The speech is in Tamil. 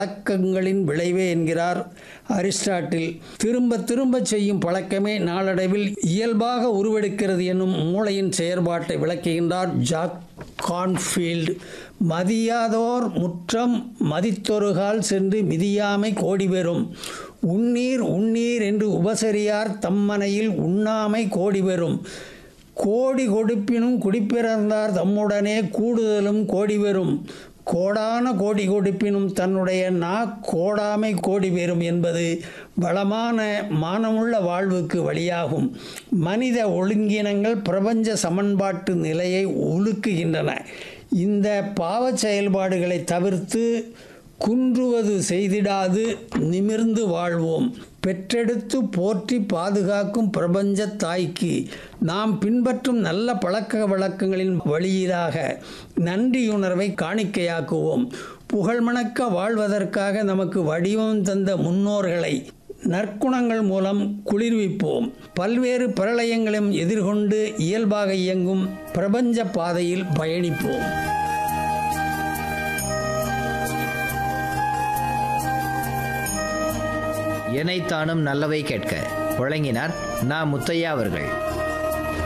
பழக்கங்களின் விளைவே என்கிறார் அரிஸ்டாட்டில் திரும்ப திரும்ப செய்யும் பழக்கமே நாளடைவில் இயல்பாக உருவெடுக்கிறது என்னும் மூளையின் செயற்பாட்டை விளக்குகின்றார் ஜாக் கான்ஃபீல்டு மதியாதோர் முற்றம் மதித்தொருகால் சென்று மிதியாமை கோடி பெறும் உண்ணீர் உண்ணீர் என்று உபசரியார் தம்மனையில் உண்ணாமை கோடி பெறும் கோடி கொடுப்பினும் குடிப்பிறந்தார் தம்முடனே கூடுதலும் கோடி பெறும் கோடான கோடி கொடுப்பினும் தன்னுடைய நா கோடாமை கோடி பெறும் என்பது வளமான மானமுள்ள வாழ்வுக்கு வழியாகும் மனித ஒழுங்கினங்கள் பிரபஞ்ச சமன்பாட்டு நிலையை உலுக்குகின்றன இந்த பாவச் செயல்பாடுகளை தவிர்த்து குன்றுவது செய்திடாது நிமிர்ந்து வாழ்வோம் பெற்றெடுத்து போற்றி பாதுகாக்கும் பிரபஞ்ச தாய்க்கு நாம் பின்பற்றும் நல்ல பழக்க வழக்கங்களின் வழியிலாக நன்றியுணர்வை காணிக்கையாக்குவோம் புகழ்மணக்க வாழ்வதற்காக நமக்கு வடிவம் தந்த முன்னோர்களை நற்குணங்கள் மூலம் குளிர்விப்போம் பல்வேறு பிரளயங்களையும் எதிர்கொண்டு இயல்பாக இயங்கும் பிரபஞ்ச பாதையில் பயணிப்போம் எனைத்தானும் நல்லவை கேட்க வழங்கினார் நா முத்தையா அவர்கள்